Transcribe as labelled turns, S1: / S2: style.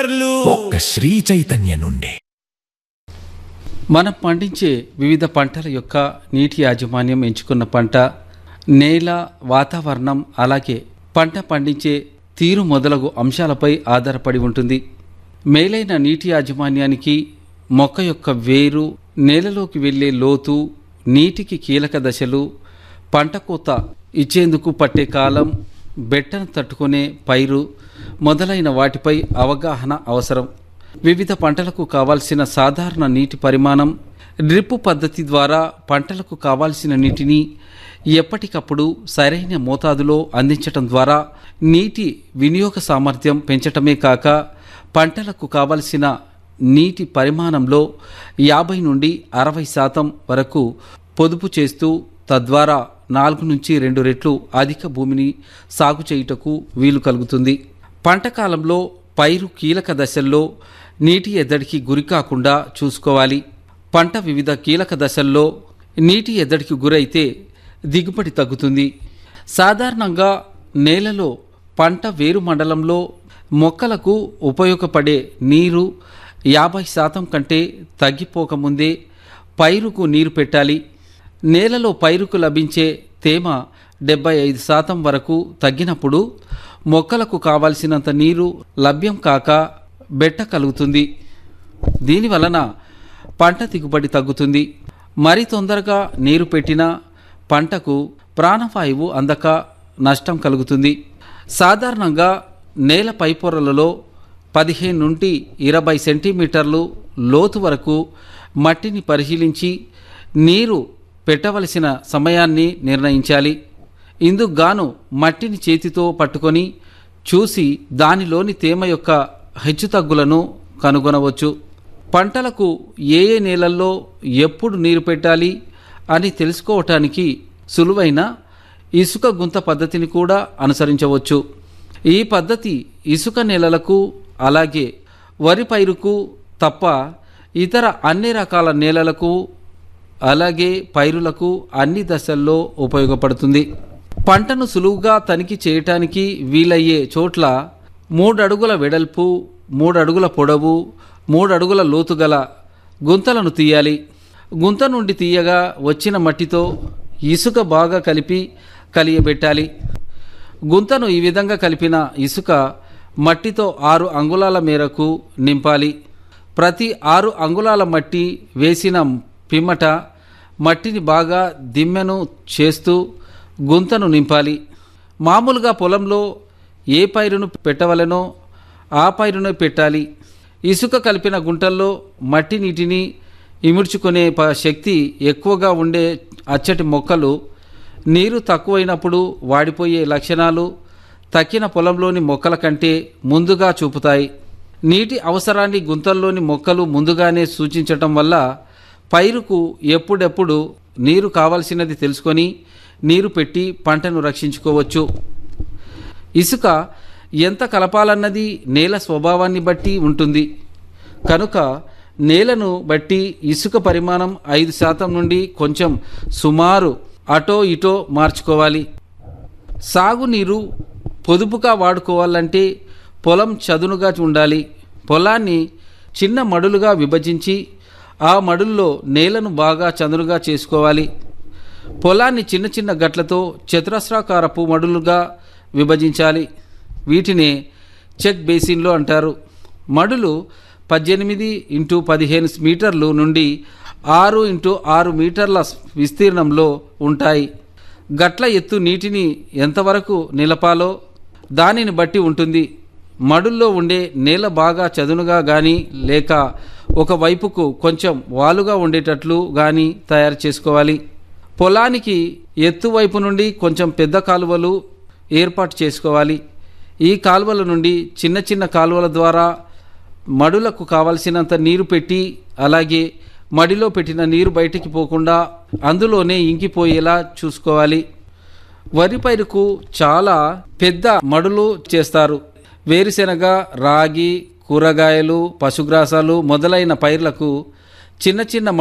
S1: సూపర్లు
S2: ఒక్క శ్రీ చైతన్య నుండి
S3: మనం పండించే వివిధ పంటల యొక్క నీటి యాజమాన్యం ఎంచుకున్న పంట నేల వాతావరణం అలాగే పంట పండించే తీరు మొదలగు అంశాలపై ఆధారపడి ఉంటుంది మేలైన నీటి యాజమాన్యానికి మొక్క యొక్క వేరు నేలలోకి వెళ్ళే లోతు నీటికి కీలక దశలు పంట కోత ఇచ్చేందుకు పట్టే కాలం బెట్టను తట్టుకునే పైరు మొదలైన వాటిపై అవగాహన అవసరం వివిధ పంటలకు కావాల్సిన సాధారణ నీటి పరిమాణం డ్రిప్ పద్ధతి ద్వారా పంటలకు కావాల్సిన నీటిని ఎప్పటికప్పుడు సరైన మోతాదులో అందించటం ద్వారా నీటి వినియోగ సామర్థ్యం పెంచటమే కాక పంటలకు కావలసిన నీటి పరిమాణంలో యాభై నుండి అరవై శాతం వరకు పొదుపు చేస్తూ తద్వారా నాలుగు నుంచి రెండు రెట్లు అధిక భూమిని సాగు చేయుటకు వీలు కలుగుతుంది పంట కాలంలో పైరు కీలక దశల్లో నీటి ఎద్దడికి గురి కాకుండా చూసుకోవాలి పంట వివిధ కీలక దశల్లో నీటి ఎద్దడికి గురైతే దిగుబడి తగ్గుతుంది సాధారణంగా నేలలో పంట వేరు మండలంలో మొక్కలకు ఉపయోగపడే నీరు యాభై శాతం కంటే తగ్గిపోకముందే పైరుకు నీరు పెట్టాలి నేలలో పైరుకు లభించే తేమ డెబ్బై ఐదు శాతం వరకు తగ్గినప్పుడు మొక్కలకు కావలసినంత నీరు లభ్యం కాక బెట్ట కలుగుతుంది దీని వలన పంట దిగుబడి తగ్గుతుంది మరి తొందరగా నీరు పెట్టినా పంటకు ప్రాణవాయువు అందక నష్టం కలుగుతుంది సాధారణంగా నేల పైపొరలలో పదిహేను నుండి ఇరవై సెంటీమీటర్లు లోతు వరకు మట్టిని పరిశీలించి నీరు పెట్టవలసిన సమయాన్ని నిర్ణయించాలి ఇందుకు గాను మట్టిని చేతితో పట్టుకొని చూసి దానిలోని తేమ యొక్క హెచ్చుతగ్గులను కనుగొనవచ్చు పంటలకు ఏ ఏ నేలల్లో ఎప్పుడు నీరు పెట్టాలి అని తెలుసుకోవటానికి సులువైన ఇసుక గుంత పద్ధతిని కూడా అనుసరించవచ్చు ఈ పద్ధతి ఇసుక నేలలకు అలాగే వరి పైరుకు తప్ప ఇతర అన్ని రకాల నేలలకు అలాగే పైరులకు అన్ని దశల్లో ఉపయోగపడుతుంది పంటను సులువుగా తనిఖీ చేయటానికి వీలయ్యే చోట్ల మూడు అడుగుల వెడల్పు మూడు అడుగుల పొడవు మూడు అడుగుల లోతు గల గుంతలను తీయాలి గుంత నుండి తీయగా వచ్చిన మట్టితో ఇసుక బాగా కలిపి కలియబెట్టాలి గుంతను ఈ విధంగా కలిపిన ఇసుక మట్టితో ఆరు అంగుళాల మేరకు నింపాలి ప్రతి ఆరు అంగుళాల మట్టి వేసిన పిమ్మట మట్టిని బాగా దిమ్మెను చేస్తూ గుంతను నింపాలి మామూలుగా పొలంలో ఏ పైరును పెట్టవలెనో ఆ పైరునే పెట్టాలి ఇసుక కలిపిన గుంటల్లో మట్టి నీటిని ఇముడ్చుకునే ప శక్తి ఎక్కువగా ఉండే అచ్చటి మొక్కలు నీరు తక్కువైనప్పుడు వాడిపోయే లక్షణాలు తక్కిన పొలంలోని మొక్కల కంటే ముందుగా చూపుతాయి నీటి అవసరాన్ని గుంతల్లోని మొక్కలు ముందుగానే సూచించటం వల్ల పైరుకు ఎప్పుడెప్పుడు నీరు కావలసినది తెలుసుకొని నీరు పెట్టి పంటను రక్షించుకోవచ్చు ఇసుక ఎంత కలపాలన్నది నేల స్వభావాన్ని బట్టి ఉంటుంది కనుక నేలను బట్టి ఇసుక పరిమాణం ఐదు శాతం నుండి కొంచెం సుమారు అటో ఇటో మార్చుకోవాలి సాగునీరు పొదుపుగా వాడుకోవాలంటే పొలం చదునుగా ఉండాలి పొలాన్ని చిన్న మడులుగా విభజించి ఆ మడుల్లో నేలను బాగా చదునుగా చేసుకోవాలి పొలాన్ని చిన్న చిన్న గట్లతో చతురస్రాకారపు మడులుగా విభజించాలి వీటిని చెక్ బేసిన్లు అంటారు మడులు పద్దెనిమిది ఇంటూ పదిహేను మీటర్లు నుండి ఆరు ఇంటూ ఆరు మీటర్ల విస్తీర్ణంలో ఉంటాయి గట్ల ఎత్తు నీటిని ఎంతవరకు నిలపాలో దానిని బట్టి ఉంటుంది మడుల్లో ఉండే నేల బాగా చదునుగా కానీ లేక ఒక వైపుకు కొంచెం వాలుగా ఉండేటట్లు కానీ తయారు చేసుకోవాలి పొలానికి ఎత్తు వైపు నుండి కొంచెం పెద్ద కాలువలు ఏర్పాటు చేసుకోవాలి ఈ కాలువల నుండి చిన్న చిన్న కాలువల ద్వారా మడులకు కావలసినంత నీరు పెట్టి అలాగే మడిలో పెట్టిన నీరు బయటికి పోకుండా అందులోనే ఇంకిపోయేలా చూసుకోవాలి వరి పైరుకు చాలా పెద్ద మడులు చేస్తారు వేరుశెనగ రాగి కూరగాయలు పశుగ్రాసాలు మొదలైన పైర్లకు చిన్న చిన్న